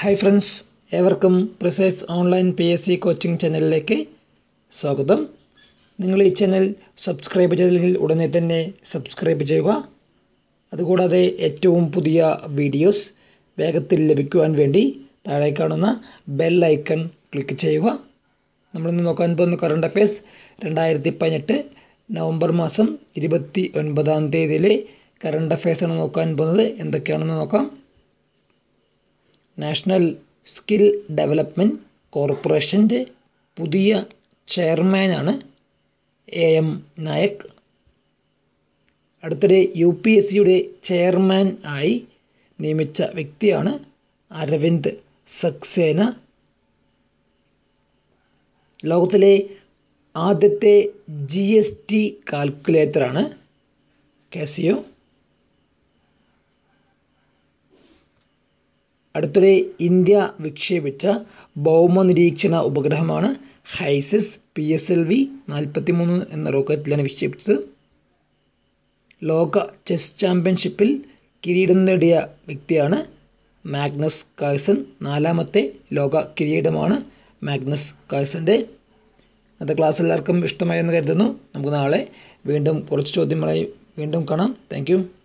hi friends ഏവർക്കും precise online P S C coaching ചാനലിലേക്ക് സ്വാഗതം നിങ്ങൾ ഈ ചാനൽ സബ്സ്ക്രൈബ് ചെയ്തില്ലെങ്കിൽ ഉടനെ തന്നെ സബ്സ്ക്രൈബ് ചെയ്യുക അതുകൂടാതെ ഏറ്റവും പുതിയ വീഡിയോസ് വേഗത്തിൽ ലഭിക്കുവാൻ വേണ്ടി താഴെ കാണുന്ന ബെൽ ഐക്കൺ ക്ലിക്ക് ചെയ്യുക നമ്മളിന്ന് നോക്കാൻ പോകുന്ന കറണ്ട് അഫയേഴ്സ് രണ്ടായിരത്തി പതിനെട്ട് നവംബർ മാസം ഇരുപത്തി ഒൻപതാം തീയതിയിലെ കറണ്ട് അഫയേഴ്സാണ് നോക്കാൻ പോകുന്നത് എന്തൊക്കെയാണെന്ന് നോക്കാം നാഷണൽ സ്കിൽ ഡെവലപ്മെൻറ്റ് കോർപ്പറേഷൻ്റെ പുതിയ ചെയർമാനാണ് എ എം നായക് അടുത്തിടെ യു പി എസ് സിയുടെ ചെയർമാൻ ആയി നിയമിച്ച വ്യക്തിയാണ് അരവിന്ദ് സക്സേന ലോകത്തിലെ ആദ്യത്തെ ജി എസ് ടി കാൽക്കുലേറ്ററാണ് കാസിയോ അടുത്തിടെ ഇന്ത്യ വിക്ഷേപിച്ച ഭൗമ നിരീക്ഷണ ഉപഗ്രഹമാണ് HySIS P S L V നാൽപ്പത്തി മൂന്ന് എന്ന റോക്കറ്റിലാണ് വിക്ഷേപിച്ചത് ലോക ചെസ് ചാമ്പ്യൻഷിപ്പിൽ കിരീടം നേടിയ വ്യക്തിയാണ് മാഗ്നസ് കാഴ്സൺ നാലാമത്തെ ലോക കിരീടമാണ് മാഗ്നസ് കാഴ്സൻ്റെ അന്നത്തെ ക്ലാസ് എല്ലാവർക്കും ഇഷ്ടമായെന്ന് കരുതുന്നു നമുക്ക് നാളെ വീണ്ടും കുറച്ച് ചോദ്യങ്ങളായി വീണ്ടും കാണാം താങ്ക്